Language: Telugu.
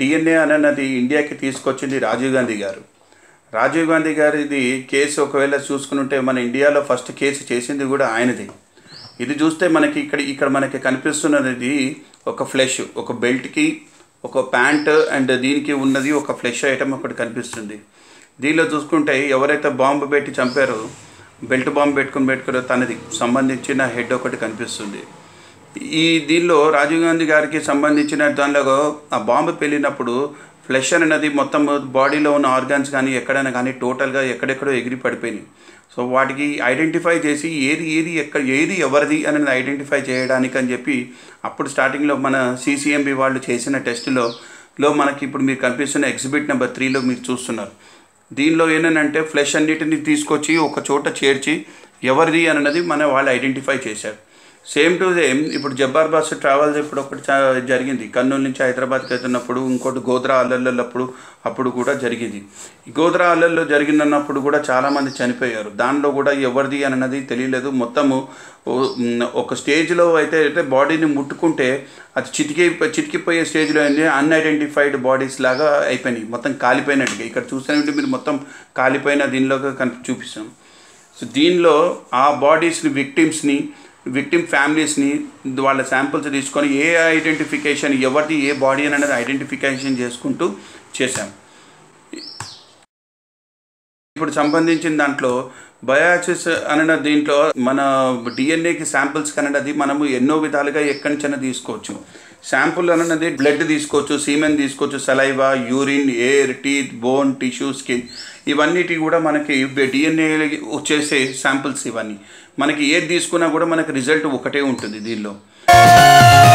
డిఎన్ఏ అన్నది ఇండియాకి తీసుకొచ్చింది రాజీవ్ గాంధీ గారు రాజీవ్ గాంధీ గారిది కేసు ఒకవేళ చూసుకుంటే మన ఇండియాలో ఫస్ట్ కేసు చేసింది కూడా ఆయనది ఇది చూస్తే మనకి ఇక్కడ ఇక్కడ మనకి కనిపిస్తున్నది ఒక ఫ్లెష్ ఒక బెల్ట్కి ఒక ప్యాంట్ అండ్ దీనికి ఉన్నది ఒక ఫ్లెష్ ఐటమ్ ఒకటి కనిపిస్తుంది దీనిలో చూసుకుంటే ఎవరైతే బాంబు పెట్టి చంపారో బెల్ట్ బాంబు పెట్టుకుని పెట్టుకుని తనది సంబంధించిన హెడ్ ఒకటి కనిపిస్తుంది ఈ దీనిలో రాజీవ్ గాంధీ గారికి సంబంధించిన దానిలో ఆ బాంబు పెళ్ళినప్పుడు ఫ్లెష్ అనేది మొత్తం బాడీలో ఉన్న ఆర్గాన్స్ కానీ ఎక్కడైనా కానీ టోటల్గా ఎక్కడెక్కడో ఎగిరి పడిపోయినాయి సో వాటికి ఐడెంటిఫై చేసి ఏది ఏది ఎక్కడ ఏది ఎవరిది అనేది ఐడెంటిఫై చేయడానికి అని చెప్పి అప్పుడు స్టార్టింగ్లో మన సీసీఎంబి వాళ్ళు చేసిన టెస్టులో లో మనకి ఇప్పుడు మీరు కనిపిస్తున్న ఎగ్జిబిట్ నెంబర్ త్రీలో మీరు చూస్తున్నారు దీనిలో ఏంటంటే ఫ్లెష్ అన్నిటిని తీసుకొచ్చి ఒక చోట చేర్చి ఎవరిది అన్నది మన వాళ్ళు ఐడెంటిఫై చేశారు సేమ్ టు సేమ్ ఇప్పుడు జబ్బార్ బస్ ట్రావెల్స్ ఇప్పుడు ఒకటి చా- జరిగింది కర్నూలు నుంచి హైదరాబాద్కి వెళ్తున్నప్పుడు ఇంకోటి గోద్రా అల్లర్లప్పుడు అప్పుడు కూడా జరిగింది ఈ గోద్రా అల్లర్లో జరిగినప్పుడు కూడా చాలామంది చనిపోయారు దానిలో కూడా ఎవరిది అన్నది తెలియలేదు మొత్తము ఓ- ఉమ్, ఒక స్టేజ్లో అయితే అయితే బాడీని ముట్టుకుంటే అది చితికి చితికిపోయే స్టేజ్లో ఏంటి అన్ఐడెంటిఫైడ్ బాడీస్ లాగా అయిపోయినాయి మొత్తం కాలిపోయినట్టుగా ఇక్కడ చూసినట్టు మీరు మొత్తం కాలిపోయిన దీనిలో కనిపి చూపిస్తాం సో దీనిలో ఆ బాడీస్ని విక్టిమ్స్ని విక్టిమ్ ఫ్యామిలీస్ని వాళ్ళ శాంపిల్స్ తీసుకొని ఏ ఐడెంటిఫికేషన్ ఎవరిది ఏ బాడీ అని అనేది ఐడెంటిఫికేషన్ చేసుకుంటూ చేశాం ఇప్పుడు సంబంధించిన దాంట్లో బయాసిస్ అన్న దీంట్లో మన డిఎన్ఏకి శాంపిల్స్ కనది మనము ఎన్నో విధాలుగా ఎక్కడి నుంచైనా తీసుకోవచ్చు శాంపుల్ అన్నది బ్లడ్ తీసుకోవచ్చు సీమెన్ తీసుకోవచ్చు saliva urine air teeth bone tissue skin ఇవన్నిటి కూడా మనకి డిఎన్ఏ వచ్చేసే శాంపిల్స్ ఇవన్నీ మనకి ఏది తీసుకున్నా కూడా మనకి రిజల్ట్ ఒకటే ఉంటుంది దీనిలో